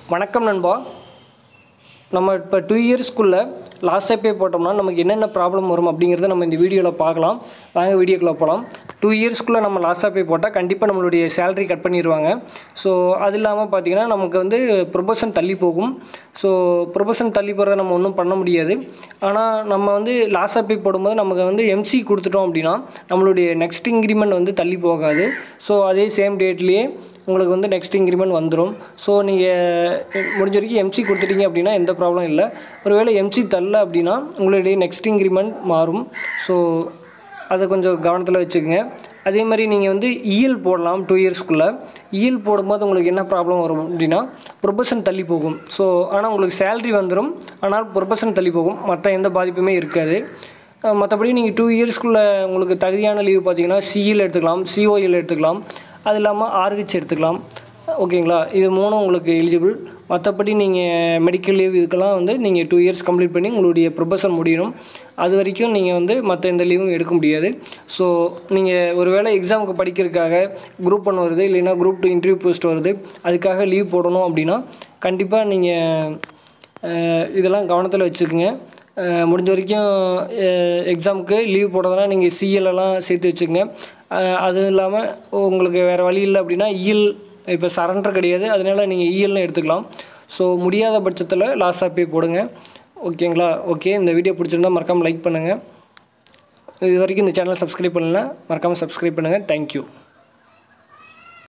வணக்கம் நண்பா நம்ம இப்போ டூ இயர்ஸ்க்குள்ளே லாஸ்ட் பே போட்டோம்னா நமக்கு என்னென்ன ப்ராப்ளம் வரும் அப்படிங்கிறத நம்ம இந்த வீடியோவில் பார்க்கலாம் வாங்க வீடியோக்குள்ளே போகலாம் டூ இயர்ஸ்க்குள்ளே நம்ம லாஸ்ட்டாக பே போட்டால் கண்டிப்பாக நம்மளுடைய சேலரி கட் பண்ணிடுவாங்க ஸோ அது இல்லாமல் பார்த்தீங்கன்னா நமக்கு வந்து ப்ரொபோஷன் தள்ளி போகும் ஸோ ப்ரொபோஷன் தள்ளி போகிறத நம்ம ஒன்றும் பண்ண முடியாது ஆனால் நம்ம வந்து லாஸ்ட்டாக பே போடும்போது நமக்கு வந்து எம்சி கொடுத்துட்டோம் அப்படின்னா நம்மளுடைய நெக்ஸ்ட் இன்க்ரிமெண்ட் வந்து தள்ளி போகாது ஸோ அதே சேம் டேட்லேயே உங்களுக்கு வந்து நெக்ஸ்ட் இன்க்ரிமெண்ட் வந்துடும் ஸோ நீங்கள் முடிஞ்ச வரைக்கும் எம்சி கொடுத்துட்டீங்க அப்படின்னா எந்த ப்ராப்ளம் இல்லை ஒருவேளை எம்சி தரல அப்படின்னா உங்களுடைய நெக்ஸ்ட் இன்க்ரிமெண்ட் மாறும் ஸோ அதை கொஞ்சம் கவனத்தில் வச்சுக்கோங்க அதே மாதிரி நீங்கள் வந்து இஎல் போடலாம் டூ இயர்ஸ்க்குள்ளே இஎல் போடும்போது உங்களுக்கு என்ன ப்ராப்ளம் வரும் அப்படின்னா ப்ரொபஷன் தள்ளி போகும் ஸோ ஆனால் உங்களுக்கு சேல்ரி வந்துடும் ஆனால் ப்ரொபஷன் தள்ளி போகும் மற்ற எந்த பாதிப்புமே இருக்காது அஹ் மற்றபடி நீங்கள் டூ இயர்ஸ்க்குள்ளே உங்களுக்கு தகுதியான லீவ் பார்த்தீங்கன்னா சிஇல் எடுத்துக்கலாம் சிஓஎல் எடுத்துக்கலாம் அது இல்லாமல் ஆர்ஹெச் எடுத்துக்கலாம் ஓகேங்களா இது மூணும் உங்களுக்கு எலிஜிபிள் மற்றபடி நீங்கள் மெடிக்கல் லீவ் இதுக்கெல்லாம் வந்து நீங்கள் டூ இயர்ஸ் கம்ப்ளீட் பண்ணி உங்களுடைய ப்ரொபஷன் முடியணும் அது வரைக்கும் நீங்கள் வந்து மற்ற எந்த லீவும் எடுக்க முடியாது ஸோ நீங்கள் ஒரு வேளை எக்ஸாமுக்கு படிக்கிறதுக்காக குரூப் ஒன் வருது இல்லைன்னா குரூப் டூ இன்டர்வியூ போஸ்ட் வருது அதுக்காக லீவ் போடணும் அப்படின்னா கண்டிப்பாக நீங்கள் இதெல்லாம் கவனத்தில் வச்சுக்கோங்க அஹ் முடிஞ்ச வரைக்கும் எக்ஸாமுக்கு லீவ் போடுறதுனா நீங்கள் சிஎல்லாம் சேர்த்து வச்சுக்கோங்க அஹ் அது இல்லாமல் உங்களுக்கு வேறு வழி இல்லை அப்படின்னா இஎல் இப்போ சரண்டர் கிடையாது அதனால நீங்கள் இஎல்னு எடுத்துக்கலாம் ஸோ முடியாத பட்சத்தில் லாஸ்ட்டாக போய் போடுங்க ஓகேங்களா ஓகே இந்த வீடியோ பிடிச்சிருந்தா மறக்காமல் லைக் பண்ணுங்கள் இது வரைக்கும் இந்த சேனலை சப்ஸ்கிரைப் பண்ணல மறக்காமல் சப்ஸ்கிரைப் பண்ணுங்கள் தேங்க்யூ